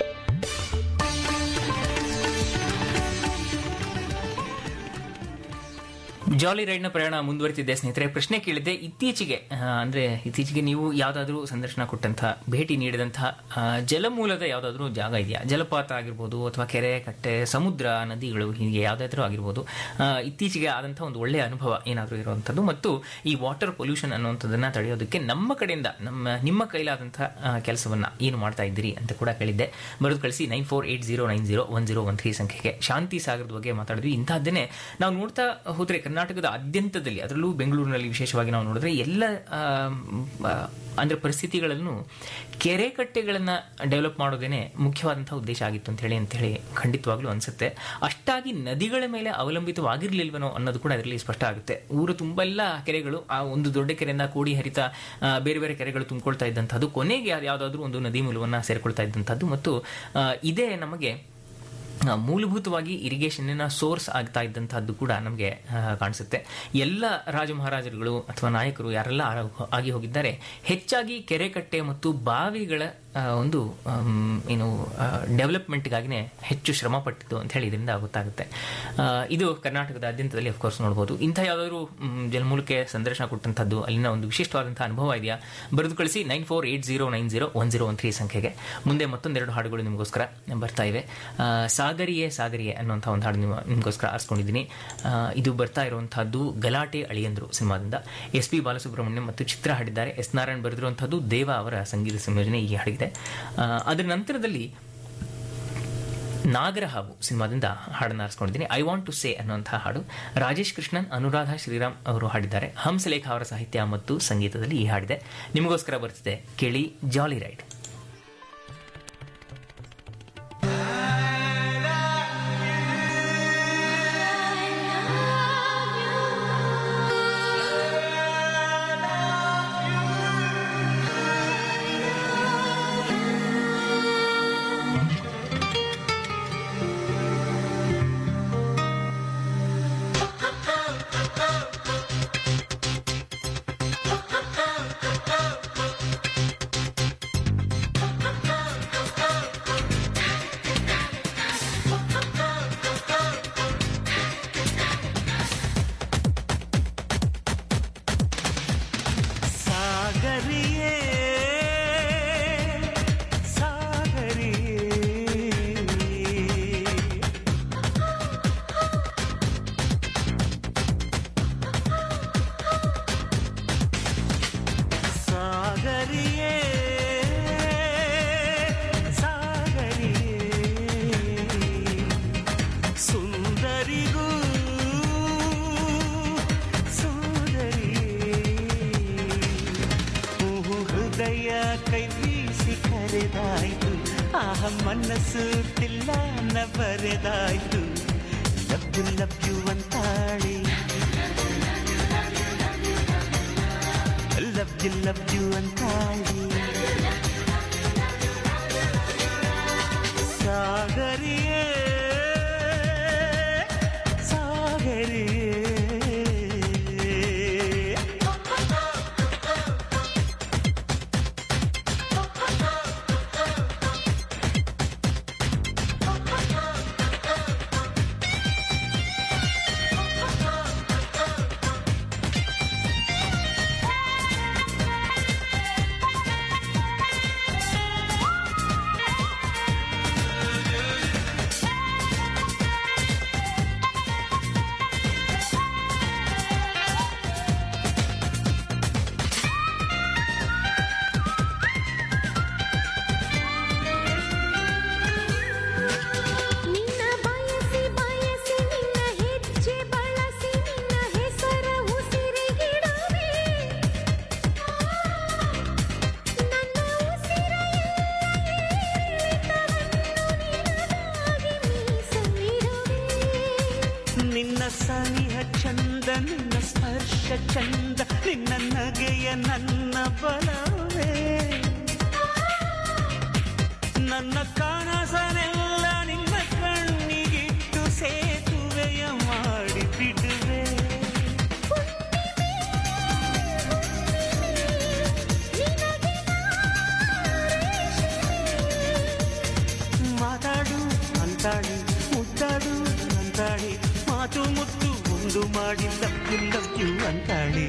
jolly ರೈಡ್ನ ಪ್ರಯಾಣ ಮುಂದುವರಿತಿದ್ದೆ ಸ್ನೇಹಿತರೆ ಪ್ರಶ್ನೆ ಕೇಳಿದ್ದೆ ಇತ್ತೀಚೆಗೆ ಆ, ಅಂದ್ರೆ ಇತ್ತೀಚೆಗೆ ನೀವು ಯಾವ್ದಾದ್ರು ಸಂದರ್ಶನ ಕೊಟ್ಟಂತಹ ಭೇಟಿ ನೀಡಿದಂತಹ ಆ, ಜಲಮೂಲದ ಯಾವ್ದಾದ್ರು ಜಾಗ ಇದೆಯಾ ಜಲಪಾತ ಆಗಿರ್ಬೋದು ಅಥವಾ ಕೆರೆ ಕಟ್ಟೆ ಸಮುದ್ರ ನದಿಗಳು ಹೀಗೆ ಯಾವ್ದಾದ್ರೂ ಆಗಿರ್ಬೋದು ಆ, ಇತ್ತೀಚೆಗೆ ಆದಂತಹ ಒಂದು ಒಳ್ಳೆಯ ಅನುಭವ ಏನಾದರೂ ಇರುವಂಥದ್ದು ಮತ್ತು ಈ ವಾಟರ್ ಪೊಲ್ಯೂಷನ್ ಅನ್ನುವಂಥದ್ದನ್ನ ತಡೆಯೋದಕ್ಕೆ ನಮ್ಮ ಕಡೆಯಿಂದ ನಮ್ಮ ನಿಮ್ಮ ಕೈಲಾದಂತಹ ಕೆಲಸವನ್ನ ಏನು ಮಾಡ್ತಾ ಇದ್ದೀರಿ ಅಂತ ಕೂಡ ಕೇಳಿದ್ದೆ ಬರೆದು ಕಳಿಸಿ nine four eight zero nine zero one zero one three ಸಂಖ್ಯೆಗೆ ಶಾಂತಿ ಸಾಗರದ ಬಗ್ಗೆ ಮಾತಾಡಿದ್ವಿ ಇಂತಹದ್ದನ್ನೇ ನಾವು ನೋಡ್ತಾ ಹೋದ್ರೆ ಕರ್ನಾಟಕದ ಆದ್ಯಂತದಲ್ಲಿ ಅದರಲ್ಲೂ ಬೆಂಗಳೂರಿನಲ್ಲಿ ವಿಶೇಷವಾಗಿ ನಾವು ನೋಡಿದ್ರೆ ಎಲ್ಲ ಆ, ಆ, ಅಂದ್ರೆ ಪರಿಸ್ಥಿತಿಗಳನ್ನು ಕೆರೆ ಕಟ್ಟೆಗಳನ್ನ ಡೆವಲಪ್ ಮಾಡೋದೇನೆ ಮುಖ್ಯವಾದಂತಹ ಉದ್ದೇಶ ಆಗಿತ್ತು ಅಂತ ಹೇಳಿ ಅಂತ ಹೇಳಿ ಖಂಡಿತವಾಗ್ಲೂ ಅನ್ಸುತ್ತೆ ಅಷ್ಟಾಗಿ ನದಿಗಳ ಮೇಲೆ ಅವಲಂಬಿತವಾಗಿರ್ಲಿಲ್ವನೋ ಅನ್ನೋದು ಕೂಡ ಅದರಲ್ಲಿ ಸ್ಪಷ್ಟ ಆಗುತ್ತೆ ಊರು ತುಂಬೆಲ್ಲ ಕೆರೆಗಳು ಆ ಒಂದು ದೊಡ್ಡ ಕೆರೆಯಿಂದ ಕೂಡಿ ಹರಿತ ಆ, ಬೇರೆ ಬೇರೆ ಕೆರೆಗಳು ತುಂಬಿಕೊಳ್ತಾ ಇದ್ದಂಥದ್ದು ಕೊನೆಗೆ ಯಾವುದಾದ್ರೂ ಒಂದು ನದಿ ಮೂಲವನ್ನ ಸೇರ್ಕೊಳ್ತಾ ಇದ್ದಂಥದ್ದು ಮತ್ತು ಆ, ಇದೇ ನಮಗೆ ಆ, ಮೂಲಭೂತವಾಗಿ ಇರಿಗೇಷನ್ನ ಸೋರ್ಸ್ ಆಗ್ತಾ ಇದ್ದಂತಹದ್ದು ಕೂಡ ನಮಗೆ ಕಾಣಿಸುತ್ತೆ ಎಲ್ಲ ರಾಜ ಮಹಾರಾಜರುಗಳು ಅಥವಾ ನಾಯಕರು ಯಾರೆಲ್ಲ ಆ- ಆಗಿ ಹೋಗಿದ್ದಾರೆ ಹೆಚ್ಚಾಗಿ ಕೆರೆಕಟ್ಟೆ ಮತ್ತು ಬಾವಿಗಳ ಆ, ಒಂದು ಆಮ್, ಏನು ಡೆವಲಪ್ಮೆಂಟ್ಗಾಗಿನೇ ಹೆಚ್ಚು ಶ್ರಮ ಪಟ್ಟಿದ್ದು ಅಂತ ಹೇಳಿ ಇದರಿಂದ ಗೊತ್ತಾಗುತ್ತೆ ಆ, ಇದು ಕರ್ನಾಟಕದ ಆದ್ಯಂತದಲ್ಲಿ ಅಫ್ಕೋರ್ಸ್ ನೋಡಬಹುದು ಇಂಥ ಯಾವುದಾದ್ರು ಮ್, ಜಲಮೂಲಕ್ಕೆ ಸಂದರ್ಶನ ಕೊಟ್ಟಂತದ್ದು ಅಲ್ಲಿನ ಒಂದು ವಿಶಿಷ್ಟವಾದಂತಹ ಅನುಭವ ಇದೆಯಾ ಬರೆದು ಕಳಿಸಿ nine four eight zero nine zero one zero one three ಸಂಖ್ಯೆಗೆ ಮುಂದೆ ಮತ್ತೊಂದೆರಡು ಹಾಡುಗಳು ನಿಮಗೋಸ್ಕರ ಬರ್ತಾ ಇವೆ ಆ, ಸಾಗರಿಯೇ ಸಾಗರಿಯೇ ಅನ್ನುವಂಥ ಒಂದು ಹಾಡು ನಿಮ್ಮ ನಿಮಗೋಸ್ಕರ ಆರಿಸ್ಕೊಂಡಿದ್ದೀನಿ ಆ, ಇದು ಬರ್ತಾ ಇರುವಂತಹದ್ದು ಗಲಾಟೆ ಅಳಿಯಂದ್ರು ಸಿನಿಮಾದಿಂದ ಎಸ್ ಪಿ ಬಾಲಸುಬ್ರಹ್ಮಣ್ಯಂ ಮತ್ತು ಚಿತ್ರ ಹಾಡಿದ್ದಾರೆ ಎಸ್ ನಾರಾಯಣ್ ಬರೆದಿರುವಂತಹದ್ದು ದೇವ ಅವರ ಸಂಗೀತ ಸಂಯೋಜನೆ ಈ ಹಾಡಿದೆ ಆ, ಅದರ ನಂತರದಲ್ಲಿ ನಾಗರಹಾವು ಸಿನಿಮಾದಿಂದ ಹಾಡನ್ನು ಆರಿಸ್ಕೊಂಡಿದ್ದೀನಿ ಐ ವಾಂಟ್ ಟು ಸೇ ಅನ್ನುವಂತಹ ಹಾಡು ರಾಜೇಶ್ ಕೃಷ್ಣನ್ ಅನುರಾಧ ಶ್ರೀರಾಮ್ ಅವರು ಹಾಡಿದ್ದಾರೆ ಹಂಸಲೇಖ ಅವರ ಸಾಹಿತ್ಯ ಮತ್ತು ಸಂಗೀತದಲ್ಲಿ ಈ ಹಾಡಿದೆ ನಿಮಗೋಸ್ಕರ ಬರ್ತಿದೆ ಕೇಳಿ ಜಾಲಿ ರೈಡ್ ಸಾಗರಿಯೇ ಸಾಗರಿಯೇ ಸಾಗರಿಯೇ ಸಾಗರಿಯೇ ಸುಂದರಿಗೂ ಸುಂದರಿಯೇ ಊಹು ಹೃದಯ ಕೈ ಬೀಸಿ ಕರೆದಾಯ್ತು ಆಹ ಮನಸ್ಸು ತಿಲ್ಲನ ಬರೆದಾಯ್ತು ಲಭ್ಯು ಲಭ್ಯು ಅಂತಾಳಿ ಲಭ್ಯು ಲಭ್ಯು ಅಂತಾಳಿ ಸಾಗರಿಯೇ ಸಾಗರಿಯೇ ಸನಿಹ ಚಂದ ನಿನ್ನ ಸ್ಪರ್ಶ ಚಂದ ನಿನ್ನ ನಗೆಯ ನನ್ನ ಬಲವೇ ನನ್ನ ಕನಸನೆಲ್ಲ ನಿನ್ನ ಕಣ್ಣಿಗಿಟ್ಟು ಸೇತುವೆಯ ಮಾಡಿ ಬಿಡುವೆ ಮಾತಾಡು ಅಂತಾಳಿ ಮುದ್ದಾಡು ಅಂತಾಳಿ ಮಾತು ಮುತ್ತು ಒಂದು ಮಾಡಿ ಲವ್ ಯು ಲವ್ ಯು ಅಂತಾಳಿ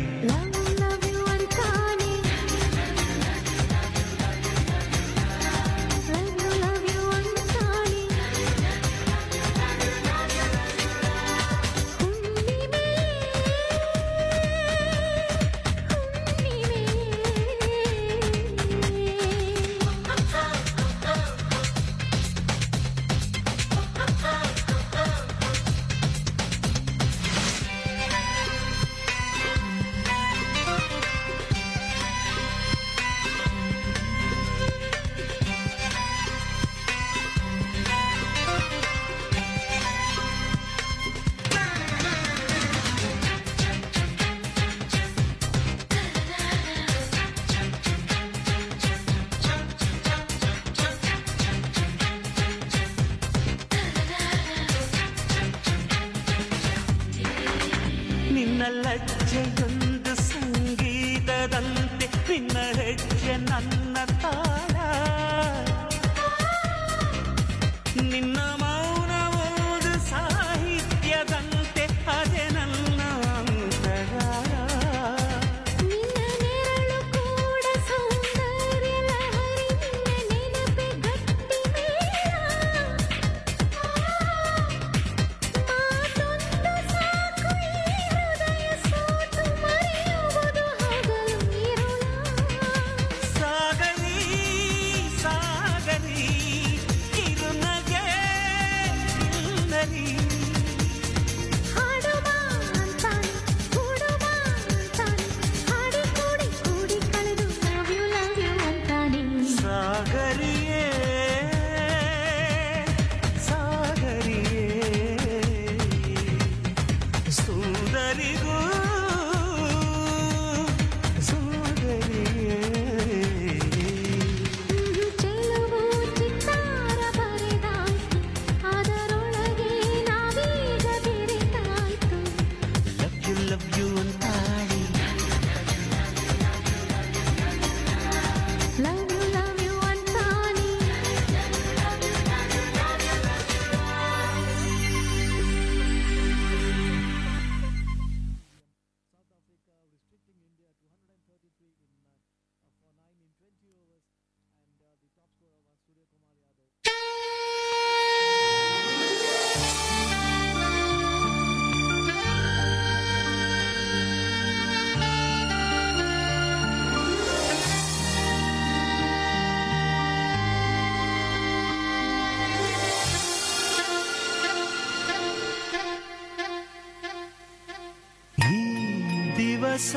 ನಿನ್ನ ಲಜ್ಜೆಯೊಂದು ಸಂಗೀತದಂತೆ ನಿನ್ನ ಹೆಜ್ಜೆ ನನ್ನ ತಾಳ ನಿನ್ನ ಮೌನ ಒಂದು ಸಾಹಿತ್ಯದಂತೆ ಅದೇ ನನ್ನ ಅಂತರಾಳ ಸಾಗಲಿ ಸಾಗಲಿ ಕಿರುನಗೆ ಕಿನ್ನರಿ ಸಾಗರಿಯೇ ಸಾಗರಿಯೇ ಸುಂದರಿಗೂ ಸುಂದರಿಯೇ ಲವ್ ಯು ಲವ್ ಯು ಅಂತಾಳಿ ಈ ದಿವಸ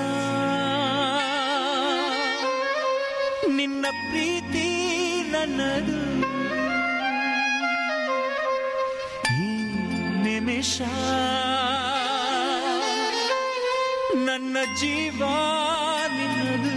ನಿನ್ನ ಪ್ರೀತಿ ನನ್ನದು ಈ ನಿಮಿಷ ನನ್ನ ಜೀವ ನಿನ್ನದು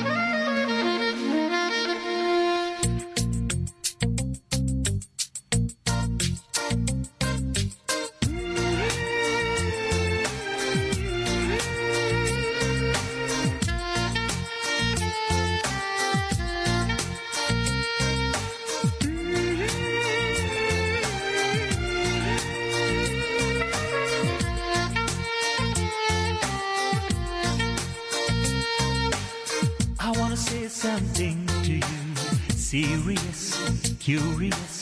I wanna say something to you, serious, curious.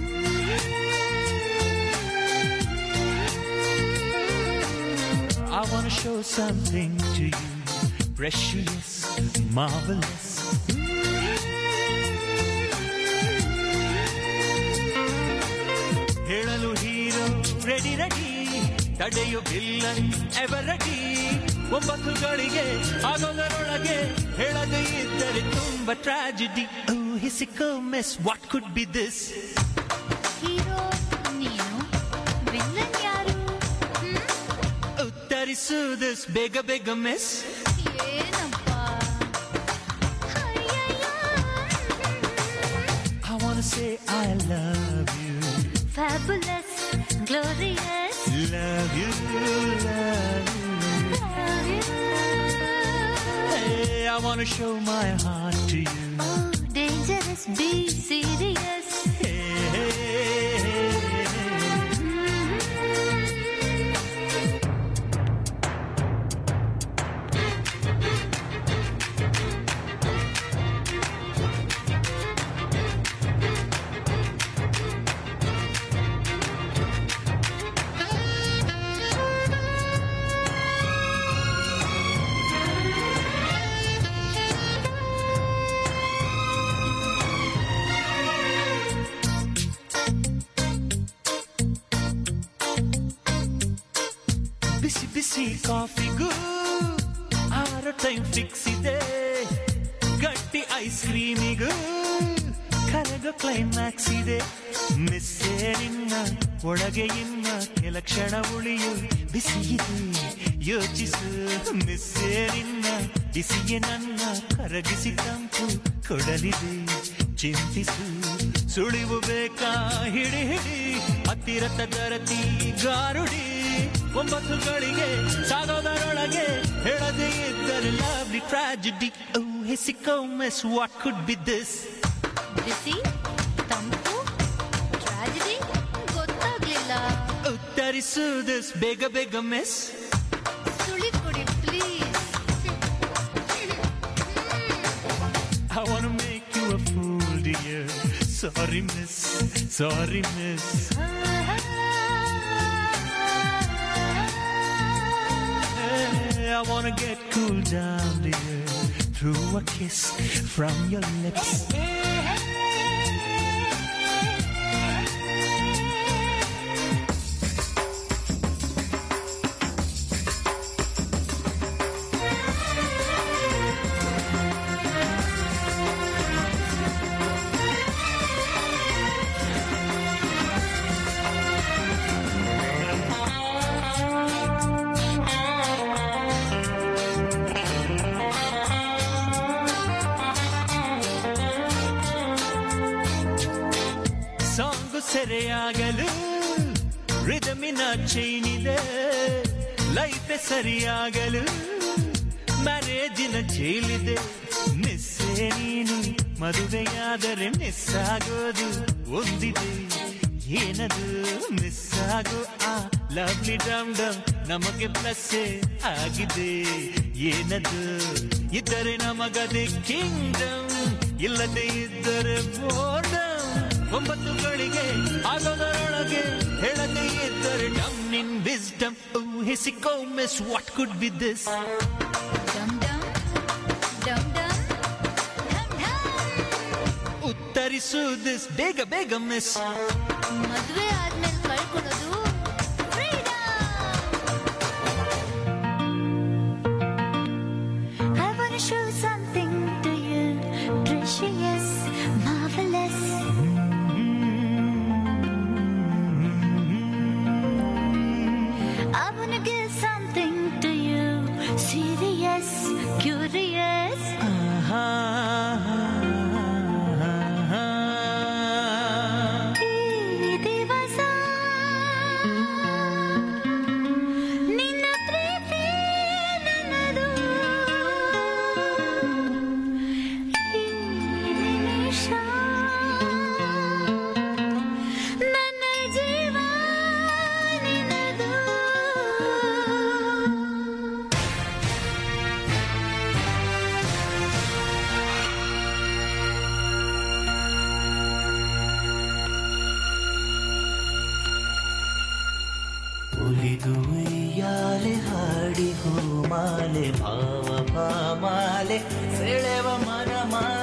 I wanna show something to you, precious, marvelous. ಹೇಳಲು ಹೀರೋ ರೆಡಿ ರೆಡಿ ತಡೆಯು ವಿಲ್ಲನ್ ಎವರ್ ರೆಡಿ ಒಂಬತ್ತುಗಳಿಗೆ ಆಗೋದರೊಳಗೆ ಹೇಳದೆ ಇದ್ದರೆ ತುಂಬ ಟ್ರಾಜಿಡಿ ಊಹಿಸಿಕೋ miss what could be this hero ನೀನು ವಿಲ್ಲನ್ ಯಾರು ಉತ್ತರಿಸು ದಿಸ್ ಬೇಗ ಬೇಗ miss I wanna say I love you Fabulous, glorious, Love you, love you Hey, I wanna show my heart to you oh, dangerous, be serious. Hey, hey, hey, hey. ಬಿಸಿ ಬಿಸಿ ಕಾಫಿಗೂ ಆರೋ time fix ಇದೆ ಗಟ್ಟಿ ice ಕ್ರೀಮಿಗೂ ಕರಗೋ climax ಇದೆ ಮಿಸ್ಸೇ ನಿನ್ನ ಒಳಗೆ ಇನ್ನ ಕೆಲ ಕ್ಷಣ ಉಳಿಯು ಬಿಸಿ ಇದೆ ಯೋಚಿಸು ಮಿಸ್ಸೇ ನಿನ್ನ ಬಿಸಿಯೇ ನನ್ನ ಕರಗಿಸಿ ತಂಪು ಕೊಡಲಿದೆ ಚಿಂತಿಸು ಸುಳಿವು ಬೇಕಾ ಹಿಡಿ ಹಿಡಿ ಹತ್ತಿರತ ದರತಿ ಗಾರುಡಿ ಒಂಬತ್ತು ಗಳಿಗೆ ಸಾಗೋದರೊಳಗೆ ಹೇಳದೇ ಇದ್ದರೆ ಲವ್ಲಿ ಟ್ರಾಜಿಡಿ ಹೆಸಿಕೋ miss what could be this ಬಿಸಿ ತಂಪು ಟ್ರಾಜಿಡಿ ಗೊತ್ತಾಗ್ಲಿಲ್ಲ ಉತ್ತರಿಸು ದಿಸ್ ಬೇಗ ಬೇಗ ಮಿಸ್ ಸುಳಿ ಕೊಡಿ please I wanna make you a fool, dear. Sorry, miss. Sorry, miss. Hey, I wanna get cool down, dear. Through a kiss from your lips. Song ಸೆರೆಯಾಗಲು ರಿದಮಿನ ಚೈನಿದೆ ಲೈಫ್ ಸರಿಯಾಗಲು ಮ್ಯಾರೇಜಿನ ಜೈಲಿದೆ ಮಿಸ್ಸೇ ನೀನು ಮದುವೆಯಾದರೆ ಮಿಸ್ ಆಗೋದು ಒಂದಿದೆ ಏನದು ಮಿಸ್ ಆಗೋ ಆ ಲವ್ಲಿ ಡಮ್ ಡಮ್ ನಮಗೆ ಪ್ಲಸ್ ಆಗಿದೆ ಏನದು ಇದ್ದರೆ ನಮಗದೆ ಕಿಂಗ್ಡಮ್ ಇಲ್ಲದೆ ಇದ್ದರೆ ಬೋರ್ಡಮ್ ಒಂಬತ್ತು ಗಳಿಗೆ ಆಗೋದರೊಳಗೆ ಹೇಳದೆ ಇದ್ದರೆ ಡಮ್ ನಿನ್ ವಿಸ್ಡಮ್ ಊಹಿಸಿಕೋ miss what could be this ಡಮ್ ಡಮ್ ಡಮ್ ಡಮ್ ಢಮ್ ಢಮ್ ಉತ್ತರಿಸು ದಿಸ್ ಬೇಗ ಬೇಗ ಮಿಸ್ ಮದ್ವೆ ಆದ್ಮೇಲೆ ಕಳ್ಕೊಳ್ಳೋದು freedom. I wanna show something to you, precious, marvelous. I wanna give something to you, serious, curious. ಈ ದಿವಸ ನಿನ್ನ ಪ್ರೀತಿ ನನ್ನದು ಈ ನಿಮಿಷ ನನ್ನ ಜೀವ ನಿನ್ನದು ಉಲಿದು ಉಯ್ಯಾಲೆ ಹಾಡಿ ಹೂಮಾಲೆ ಭಾವ ಭಾಮಾಲೆ ಸೆಳೆವ ಮನ ಮಾಲೆ